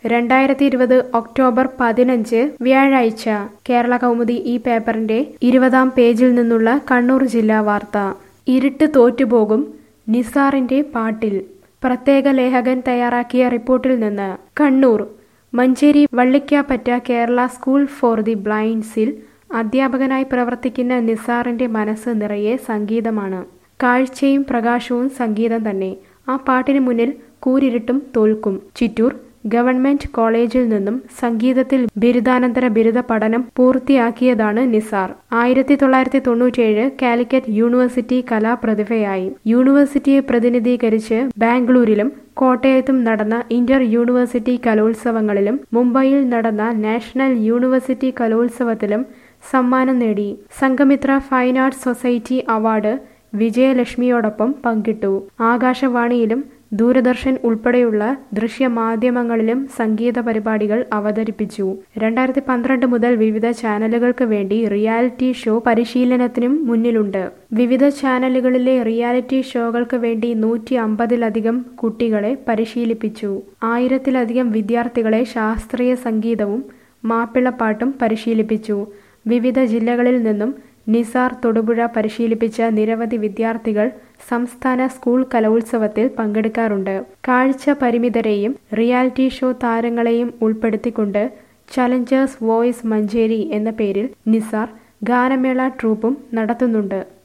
രണ്ടായിരത്തി ഇരുപത് ഒക്ടോബർ പതിനഞ്ച് വ്യാഴാഴ്ച കേരള കൗമുദി ഈ പേപ്പറിന്റെ ഇരുപതാം പേജിൽ നിന്നുള്ള കണ്ണൂർ ജില്ലാ വാർത്ത ഇരുട്ട് തോറ്റുപോകും നിസാറിന്റെ പാട്ടിൽ പ്രത്യേക ലേഖകൻ തയ്യാറാക്കിയ റിപ്പോർട്ടിൽ നിന്ന് Kannur Manjeri Vallikkappatta Kerala school for the ബ്ലൈൻഡ്സിൽ അധ്യാപകനായി പ്രവർത്തിക്കുന്ന നിസാറിന്റെ മനസ്സ് നിറയെ സംഗീതമാണ് കാഴ്ചയും പ്രകാശവും സംഗീതം തന്നെ ആ പാട്ടിന് മുന്നിൽ കൂരിരുട്ടും തോൽക്കും ചിറ്റൂർ ഗവൺമെന്റ് കോളേജിൽ നിന്നും സംഗീതത്തിൽ ബിരുദാനന്തര ബിരുദ പഠനം പൂർത്തിയാക്കിയതാണ് നിസാർ ആയിരത്തി തൊള്ളായിരത്തി തൊണ്ണൂറ്റിയേഴ് കാലിക്കറ്റ് യൂണിവേഴ്സിറ്റി കലാപ്രതിഭയായി യൂണിവേഴ്സിറ്റിയെ പ്രതിനിധീകരിച്ച് ബാംഗ്ലൂരിലും കോട്ടയത്തും നടന്ന ഇന്റർ യൂണിവേഴ്സിറ്റി കലോത്സവങ്ങളിലും മുംബൈയിൽ നടന്ന നാഷണൽ യൂണിവേഴ്സിറ്റി കലോത്സവത്തിലും സമ്മാനം നേടി Sanghamitra fine arts society award വിജയലക്ഷ്മിയോടൊപ്പം പങ്കിട്ടു ആകാശവാണിയിലും ദൂരദർശൻ ഉൾപ്പെടെയുള്ള ദൃശ്യമാധ്യമങ്ങളിലും സംഗീത പരിപാടികൾ അവതരിപ്പിച്ചു രണ്ടായിരത്തി പന്ത്രണ്ട് മുതൽ വിവിധ ചാനലുകൾക്ക് വേണ്ടി റിയാലിറ്റി ഷോ പരിശീലനത്തിനും മുന്നിലുണ്ട് വിവിധ ചാനലുകളിലെ റിയാലിറ്റി ഷോകൾക്ക് വേണ്ടി നൂറ്റി അമ്പതിലധികം കുട്ടികളെ പരിശീലിപ്പിച്ചു ആയിരത്തിലധികം വിദ്യാർത്ഥികളെ ശാസ്ത്രീയ സംഗീതവും മാപ്പിളപ്പാട്ടും പരിശീലിപ്പിച്ചു വിവിധ ജില്ലകളിൽ നിന്നും നിസാർ തൊടുപുഴ പരിശീലിപ്പിച്ച നിരവധി വിദ്യാർത്ഥികൾ സംസ്ഥാന സ്കൂൾ കലോത്സവത്തിൽ പങ്കെടുക്കാറുണ്ട് കാഴ്ച പരിമിതരെയും റിയാലിറ്റി ഷോ താരങ്ങളെയും ഉൾപ്പെടുത്തിക്കൊണ്ട് ചലഞ്ചേഴ്സ് വോയിസ് മഞ്ചേരി എന്ന പേരിൽ നിസാർ ഗാനമേള ട്രൂപ്പും നടത്തുന്നുണ്ട്